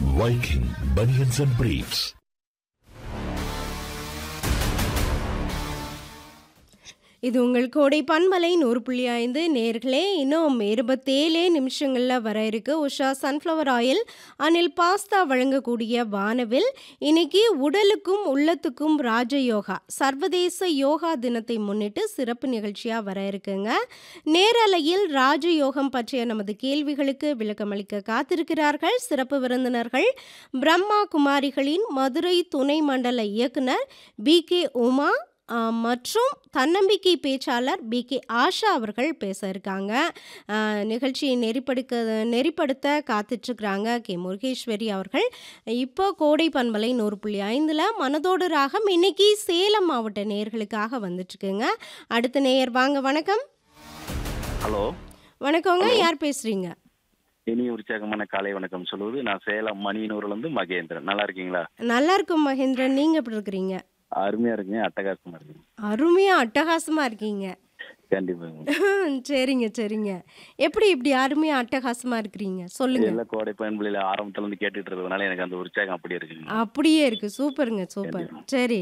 Viking Bunions and Briefs. இது உங்கள் கோடை பன்மலை நூறு புள்ளி ஐந்து நேர்களே இன்னும் இருபத்தேழே நிமிஷங்களில் வர இருக்கு Usha sunflower oil Anil pasta வழங்கக்கூடிய வானவில் இன்னைக்கு உடலுக்கும் உள்ளத்துக்கும் ராஜயோகா சர்வதேச யோகா தினத்தை முன்னிட்டு சிறப்பு நிகழ்ச்சியாக வர இருக்குங்க நேரலையில் ராஜயோகம் பற்றிய நமது கேள்விகளுக்கு விளக்கமளிக்க காத்திருக்கிறார்கள் சிறப்பு விருந்தினர்கள் பிரம்மா குமாரிகளின் மதுரை துணை மண்டல இயக்குனர் பி கே உமா ஆ, மற்றும் தன்னம்பிக்கை பேச்சாளர் பி கே ஆஷா அவர்கள் பேச இருக்காங்க ஆ, நிகழ்ச்சியை நெறிப்படுக்க நெறிப்படுத்த காத்துட்ருக்குறாங்க கே முருகேஸ்வரி அவர்கள் இப்போ கோடை பண்பலை நூறு புள்ளி ஐந்தில் மனதோடு ராகம் இன்னைக்கு சேலம் மாவட்ட நேயர்களுக்காக வந்துட்டுருக்குங்க அடுத்த நேயர் வாங்க வணக்கம் ஹலோ வணக்கங்க யார் பேசுகிறீங்க இனிய உற்சாகமான காலை வணக்கம் சொல்லுவது நான் சேலம் மணியனூர்ல இருந்து மகேந்திரன் நல்லா இருக்கீங்களா நல்லா இருக்கும் மகேந்திரன் நீங்கள் எப்படி இருக்கிறீங்க அருமையா இருக்குங்க அட்டகாசமா இருக்குங்க அருமையாக அட்டகாசமாக இருக்கீங்க கண்டிப்பாங்க சரிங்க சரிங்க எப்படி இப்படி அருமையாக அட்டகாசமாக இருக்கிறீங்க சொல்லுங்க எல்லாம் கோடை பயன்களில ஆரம்பத்துல இருந்து கேட்டுட்டு இருக்கிறதுனால எனக்கு அந்த உற்சாகம் அப்படி இருக்குங்க அப்படியே இருக்கு சூப்பருங்க சூப்பர் சரி